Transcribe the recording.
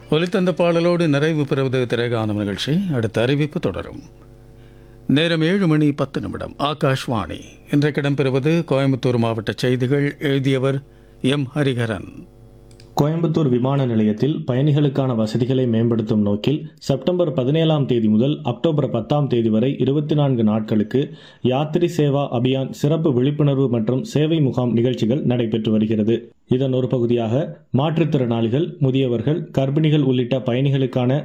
ஒலித்தந்த பாடலோடு நிறைவு பெறுவது திரைகானம் நிகழ்ச்சி அடுத்த அறிவிப்பு தொடரும் நேரம் ஏழு மணி பத்து நிமிடம் ஆகாஷ்வாணி இன்றைக்கு இடம்பெறுவது கோயம்புத்தூர் மாவட்ட செய்திகள் எழுதியவர் எம் ஹரிஹரன் கோயம்புத்தூர் விமான நிலையத்தில் பயணிகளுக்கான வசதிகளை மேம்படுத்தும் நோக்கில் செப்டம்பர் பதினேழாம் தேதி முதல் அக்டோபர் பத்தாம் தேதி வரை இருபத்தி நான்கு நாட்களுக்கு யாத்ரி சேவா அபியான் சிறப்பு விழிப்புணர்வு மற்றும் சேவை முகாம் நிகழ்ச்சிகள் நடைபெற்று வருகிறது இதன் ஒரு பகுதியாக மாற்றுத்திறனாளிகள் முதியவர்கள் கர்ப்பிணிகள் உள்ளிட்ட பயணிகளுக்கான